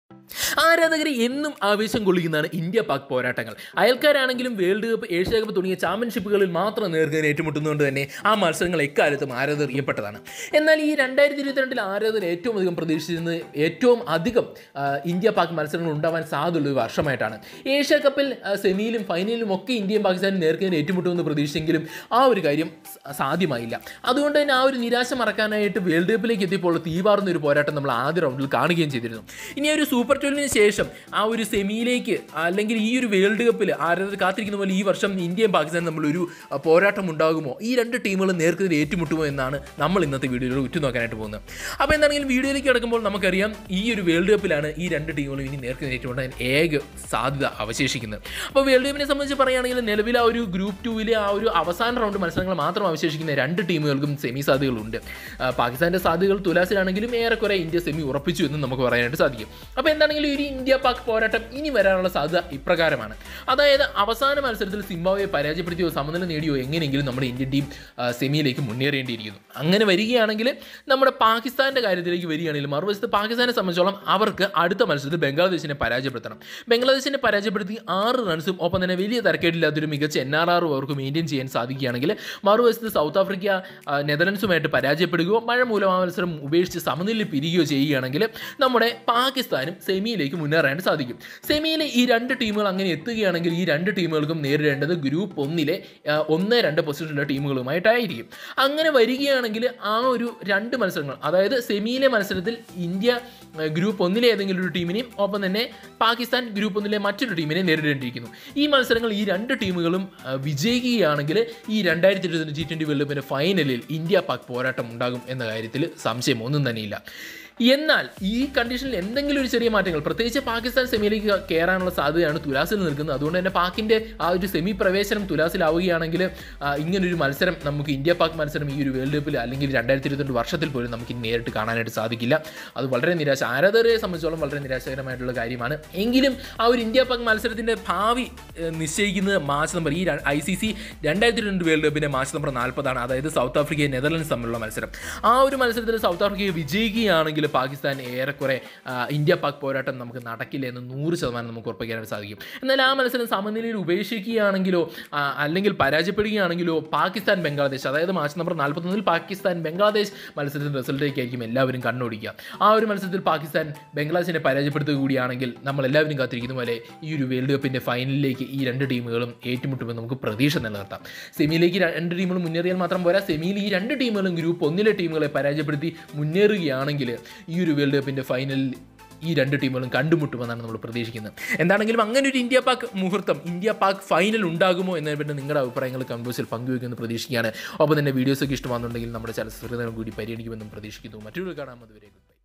ആരാധകരെ എന്നും ആവേശം കൊള്ളിക്കുന്നതാണ് ഇന്ത്യ പാക് പോരാട്ടങ്ങൾ അയൽക്കാരാണെങ്കിലും വേൾഡ് കപ്പ് ഏഷ്യ കപ്പ് തുടങ്ങിയ ചാമ്പ്യൻഷിപ്പുകളിൽ മാത്രം നേർക്കാൻ ഏറ്റുമുട്ടുന്നതുകൊണ്ട് തന്നെ ആ മത്സരങ്ങൾ എക്കാലത്തും ആരാധകർ അറിയപ്പെട്ടതാണ് എന്നാൽ ഈ രണ്ടായിരത്തി ഇരുപത്തിരണ്ടിൽ ആരാധകർ ഏറ്റവും അധികം പ്രതീക്ഷിച്ചിരുന്നത് ഏറ്റവും അധികം ആ, ഇന്ത്യ പാക് മത്സരങ്ങൾ ഉണ്ടാവാൻ സാധ്യതയുള്ള ഒരു വർഷമായിട്ടാണ് ഏഷ്യ കപ്പിൽ ആ, സെമിയിലും ഫൈനലിലും ഒക്കെ ഇന്ത്യയും പാകിസ്ഥാനും നേർക്കുന്നതിന് ഏറ്റുമുട്ടുമെന്ന് പ്രതീക്ഷിച്ചെങ്കിലും ആ ഒരു കാര്യം സ- സാധ്യമായില്ല അതുകൊണ്ട് തന്നെ ആ ഒരു നിരാശ മറക്കാനായിട്ട് വേൾഡ് കപ്പിലേക്ക് എത്തിയപ്പോൾ തീവാർന്ന ഒരു പോരാട്ടം നമ്മൾ ആദ്യ റൗണ്ടിൽ കാണുകയും ചെയ്തിരുന്നു ഇനി ഒരു സൂപ്പർ ട്വൽവിന് ശേഷം ആ ഒരു സെമിയിലേക്ക് അല്ലെങ്കിൽ ഈ ഒരു വേൾഡ് കപ്പിൽ ആരാധകർ കാത്തിരിക്കുന്ന പോലെ ഈ വർഷം ഇന്ത്യയും പാകിസ്ഥാനും തമ്മിൽ ഒരു ആ, പോരാട്ടം ഉണ്ടാകുമോ ഈ രണ്ട് ടീമുകളും നേർക്കെതിരെ ഏറ്റുമുട്ടുമോ എന്നാണ് നമ്മൾ ഇന്നത്തെ വീഡിയോയിൽ ഉറ്റുനോക്കാനായിട്ട് പോകുന്നത് അപ്പോൾ എന്താണെങ്കിലും വീഡിയോയിലേക്ക് കിടക്കുമ്പോൾ നമുക്കറിയാം ഈ ഒരു വേൾഡ് കപ്പിലാണ് ഈ രണ്ട് ടീമുകളും ഇനി നേർക്കെതിരെ ഏറ്റുമുട്ടാൻ ഏക സാധ്യത അവശേഷിക്കുന്നത് അപ്പോൾ വേൾഡ് കപ്പിനെ സംബന്ധിച്ച് പറയുകയാണെങ്കിൽ നിലവിൽ ആ ഒരു ഗ്രൂപ്പ് ടൂവിലെ ആ ഒരു അവസാന റൗണ്ട് മത്സരങ്ങൾ മാത്രം അവശേഷിക്കുന്ന രണ്ട് ടീമുകൾക്കും സെമി സാധ്യതകളുണ്ട് ആ, പാകിസ്ഥാൻ്റെ സാധ്യതകൾ തുലാസിലാണെങ്കിലും ഏറെക്കുറെ ഇന്ത്യ സെമി ഉറപ്പിച്ചു എന്ന് നമുക്ക് പറയാനായിട്ട് സാധിക്കും അപ്പോൾ എന്താണെങ്കിലും ഈ ഒരു ഇന്ത്യ പാക് പോരാട്ടം ഇനി വരാനുള്ള സാധ്യത ഇപ്രകാരമാണ് അതായത് അവസാന മത്സരത്തിൽ സിംബാബ്വെ പരാജയപ്പെടുത്തിയോ സമനില നേടിയോ എങ്ങനെയെങ്കിലും നമ്മുടെ ഇന്ത്യൻ ടീം ആ, സെമിയിലേക്ക് മുന്നേറേണ്ടിയിരിക്കുന്നു അങ്ങനെ വരികയാണെങ്കിൽ നമ്മുടെ പാകിസ്ഥാൻ്റെ കാര്യത്തിലേക്ക് വരികയാണെങ്കിൽ മറുവശത്ത് പാകിസ്ഥാനെ സംബന്ധിച്ചോളം അവർക്ക് അടുത്ത മത്സരത്തിൽ ബംഗ്ലാദേശിനെ പരാജയപ്പെടുത്തണം ബംഗ്ലാദേശിനെ പരാജയപ്പെടുത്തി ആറ് റൺസും ഒപ്പം തന്നെ വലിയ തരക്കേടില്ലാത്തൊരു മികച്ച എൻ ആർ ആറും അവർക്ക് മെയിൻറ്റെയിൻ ചെയ്യാൻ സാധിക്കുകയാണെങ്കിൽ മറുവശത്ത് സൗത്ത് ആഫ്രിക്ക ആ, നെതർലൻഡ്സുമായിട്ട് പരാജയപ്പെടുകയോ മഴ മൂലം ആ മത്സരം ഉപേക്ഷിച്ച് സമനിലയിൽ പിരിയുകയോ ചെയ്യുകയാണെങ്കിൽ നമ്മുടെ പാകിസ്ഥാനും സെമിയിലേക്ക് മുന്നേറാൻ സാധിക്കും സെമിയിൽ ഈ രണ്ട് ടീമുകൾ അങ്ങനെ എത്തുകയാണെങ്കിൽ ഈ രണ്ട് ടീമുകൾക്കും നേരിടേണ്ടത് ഗ്രൂപ്പ് ഒന്നിലെ ആ, ഒന്ന് രണ്ട് പൊസിഷനിലുള്ള ടീമുകളുമായിട്ടായിരിക്കും അങ്ങനെ വരികയാണെങ്കിൽ ആ ഒരു രണ്ട് മത്സരങ്ങൾ അതായത് സെമിയിലെ മത്സരത്തിൽ ഇന്ത്യ ആ, ഗ്രൂപ്പ് ഒന്നിലെ ഏതെങ്കിലും ഒരു ടീമിനെയും ഒപ്പം തന്നെ പാകിസ്ഥാൻ ഗ്രൂപ്പ് ഒന്നിലെ മറ്റൊരു ടീമിനെ നേരിടേണ്ടിയിരിക്കുന്നു ഈ മത്സരങ്ങൾ ഈ രണ്ട് ടീമുകളും ആ, വിജയിക്കുകയാണെങ്കിൽ ഈ രണ്ടായിരത്തി ഇരുപത്തി ജി ട്വൻ്റി വേൾഡ് കപ്പിൻ്റെ ഫൈനലിൽ ഇന്ത്യ പാക് പോരാട്ടം ഉണ്ടാകും എന്ന കാര്യത്തിൽ സംശയം ഒന്നും തന്നെയില്ല എന്നാൽ ഈ കണ്ടീഷനിൽ എന്തെങ്കിലും ഒരു ചെറിയ മാറ്റങ്ങൾ പ്രത്യേകിച്ച് പാകിസ്ഥാൻ സെമിയിലേക്ക് കയറാനുള്ള സാധ്യതയാണ് തുലാസിൽ നിൽക്കുന്നത് അതുകൊണ്ട് തന്നെ പാക്കിൻ്റെ ആ ഒരു സെമി പ്രവേശനം തുലാസിലാവുകയാണെങ്കിൽ ആ, ഇങ്ങനൊരു മത്സരം നമുക്ക് ഇന്ത്യ പാക് മത്സരം ഈ ഒരു വേൾഡ് കപ്പിൽ അല്ലെങ്കിൽ രണ്ടായിരത്തി ഇരുപത്തിരണ്ട് വർഷത്തിൽ പോലും നമുക്ക് ഇനി നേരിട്ട് കാണാനായിട്ട് സാധിക്കില്ല അത് വളരെ നിരാശ ആരാധകരെ സംബന്ധിച്ചോളം വളരെ നിരാശകരമായിട്ടുള്ള കാര്യമാണ് എങ്കിലും ആ ഒരു ഇന്ത്യ പാക് മത്സരത്തിൻ്റെ ഭാവി ഏഹ്, നിശ്ചയിക്കുന്നത് മാച്ച് നമ്പർ ഈ ഐ സി സി രണ്ടായിരത്തി രണ്ട് വേൾഡ് കപ്പിൻ്റെ മാച്ച് നമ്പർ നാൽപ്പതാണ് അതായത് സൗത്ത് ആഫ്രിക്കയും നെതർലൻഡ്സ് തമ്മിലുള്ള മത്സരം ആ ഒരു മത്സരത്തിൽ സൗത്ത് ആഫ്രിക്കയെ വിജയിക്കുകയാണെങ്കിൽ പാകിസ്ഥാൻ ഏറെക്കുറെ ആ, ഇന്ത്യ പാക് പോരാട്ടം നമുക്ക് നടക്കില്ല എന്ന് നൂറ് ശതമാനം നമുക്ക് ഉറപ്പിക്കാനായിട്ട് സാധിക്കും എന്നാൽ ആ മത്സരം സമനിലയിൽ ഉപേക്ഷിക്കുകയാണെങ്കിലോ ആ, അല്ലെങ്കിൽ പരാജയപ്പെടുകയാണെങ്കിലോ പാകിസ്ഥാൻ ബംഗ്ലാദേശ് അതായത് മാച്ച് നമ്പർ നാൽപ്പത്തൊന്നിൽ പാകിസ്ഥാൻ ബംഗ്ലാദേശ് മത്സരത്തിൻ്റെ റിസൾട്ടിലേക്കായിരിക്കും എല്ലാവരും കണ്ണോടിക്കുക ആ ഒരു മത്സരത്തിൽ പാകിസ്ഥാൻ ബംഗ്ലാദേശിനെ പരാജയപ്പെടുത്തുക കൂടിയാണെങ്കിൽ നമ്മൾ എല്ലാവരും കാത്തിരിക്കുന്ന പോലെ ഈ ഒരു വേൾഡ് കപ്പിൻ്റെ ഫൈനലിലേക്ക് ഈ രണ്ട് ടീമുകളും ഏറ്റുമുട്ടുമെന്ന് നമുക്ക് പ്രതീക്ഷ നിലനിർത്താം സെമിയിലേക്ക് രണ്ട് ടീമുകളും മുന്നേറിയാൽ മാത്രം പോരാ സെമിയിൽ ഈ രണ്ട് ടീമുകളും ഗ്രൂപ്പ് ഒന്നിലെ ടീമുകളെ പരാജയപ്പെടുത്തി മുന്നേറുകയാണെങ്കിൽ ഈ ഒരു വേൾഡ് കപ്പിൻ്റെ ഫൈനലിൽ ഈ രണ്ട് ടീമുകളും കണ്ടുമുട്ടുമെന്നാണ് നമ്മൾ പ്രതീക്ഷിക്കുന്നത് എന്താണെങ്കിലും അങ്ങനെ ഒരു ഇന്ത്യ പാക് മുഹൂർത്തം ഇന്ത്യ പാക് ഫൈനൽ ഉണ്ടാകുമോ എന്നതിനെ പറ്റി നിങ്ങളുടെ അഭിപ്രായങ്ങൾ കമ്പോസിൽ പങ്കുവെക്കുമെന്ന് പ്രതീക്ഷിക്കുകയാണ് ഒപ്പം തന്നെ വീഡിയോസൊക്കെ ഇഷ്ടമാണെന്നുണ്ടെങ്കിൽ നമ്മുടെ ചലച്ചിത്ര കൂടി പരിഗണിക്കുമെന്നും പ്രതീക്ഷിക്കുന്നു മറ്റൊരു കാണാം അതുവരെ ഗുഡ് ബൈ